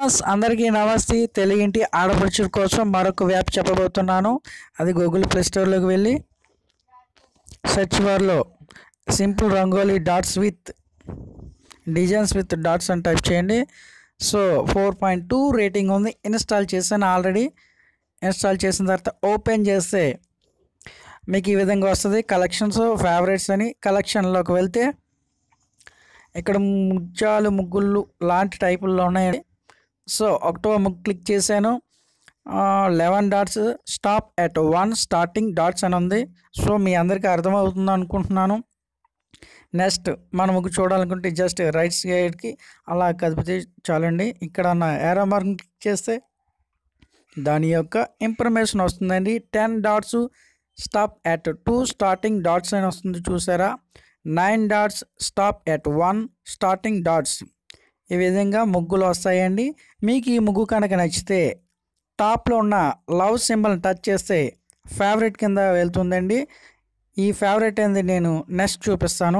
friends, అందరికీ నమస్తే తెలుగింటి ఆడపడుచుల కోసం మరొక యాప్ చెప్పబోతున్నాను అది గూగుల్ ప్లే స్టోర్లోకి వెళ్ళి సెర్చ్ బార్లో simple rangoli dots with designs with dots అని టైప్ చేయండి so four point two rating ఉంది ఇన్స్టాల్ చేశాను ఆల్రెడీ ఇన్స్టాల్ చేసిన తర్వాత ఓపెన్ చేస్తే మీకు ఈ విధంగా వస్తుంది కలెక్షన్స్ ఫేవరెట్స్ అని కలెక్షన్లోకి వెళ్తే ఇక్కడ ముత్యాలు ముగ్గులు లాంటి టైపుల్లో ఉన్నాయండి సో ఒకటో ముగ్గు క్లిక్ చేశాను eleven dots stop at one starting dots అని ఉంది సో మీ అందరికీ అర్థమవుతుంది అనుకుంటున్నాను నెక్స్ట్ మన ముగ్గు చూడాలనుకుంటే జస్ట్ రైట్ సైడ్కి అలా కదిపితే చాలండి ఇక్కడ ఉన్న ఏరో మార్క్ క్లిక్ చేస్తే దాని యొక్క ఇన్ఫర్మేషన్ వస్తుందండి ten dots stop at two starting dots అని వస్తుంది చూసారా nine dots stop at one starting dots ఈ విధంగా ముగ్గులు వస్తాయండి మీకు ఈ ముగ్గు కనుక నచ్చితే టాప్లో ఉన్న లవ్ సింబల్ని టచ్ చేస్తే ఫేవరెట్ కింద వెళ్తుందండి ఈ ఫేవరెట్ అనేది నేను నెక్స్ట్ చూపిస్తాను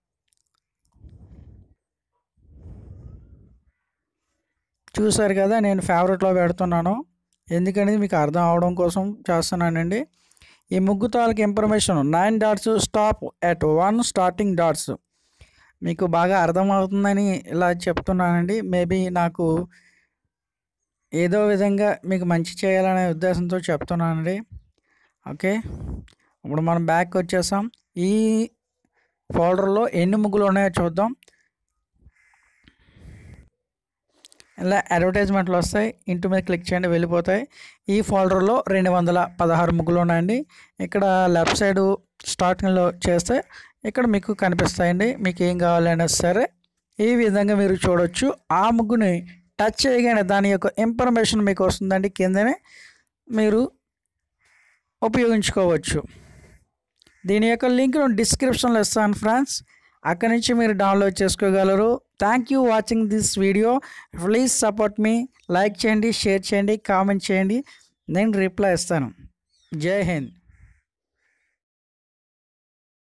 చూసారు కదా నేను ఫేవరెట్లో పెడుతున్నాను ఎందుకనేది మీకు అర్థం అవడం కోసం చేస్తున్నానండి ఈ ముగ్గు తాలూకు information nine dots stop at one starting dots మీకు బాగా అర్థమవుతుందని ఇలా చెప్తున్నానండి మేబీ నాకు ఏదో విధంగా మీకు మంచి చేయాలనే ఉద్దేశంతో చెప్తున్నానండి ఓకే ఇప్పుడు మనం బ్యాక్ వచ్చేసాం ఈ ఫోల్డర్లో ఎన్ని ముగ్గులు ఉన్నాయో చూద్దాం ఇలా అడ్వర్టైజ్మెంట్లు వస్తాయి ఇంటి మీద క్లిక్ చేయండి వెళ్ళిపోతాయి ఈ ఫోల్డర్లో రెండు వందల పదహారు ముగ్గులు ఉన్నాయండి ఇక్కడ లెఫ్ట్ సైడ్ స్టార్టింగ్లో చేస్తే ఇక్కడ మీకు కనిపిస్తాయండి మీకు ఏం కావాలైనా సరే ఈ విధంగా మీరు చూడొచ్చు ఆ ముగ్గుని టచ్ చేయగానే దాని యొక్క ఇన్ఫర్మేషన్ మీకు వస్తుందండి కిందనే మీరు ఉపయోగించుకోవచ్చు దీని యొక్క లింక్ను డిస్క్రిప్షన్లో ఇస్తాను ఫ్రెండ్స్ అక్కడి నుంచి మీరు డౌన్లోడ్ చేసుకోగలరు thank you watching this video please support మీ లైక్ చేయండి షేర్ చేయండి కామెంట్ చేయండి నేను రిప్లై ఇస్తాను జై హింద్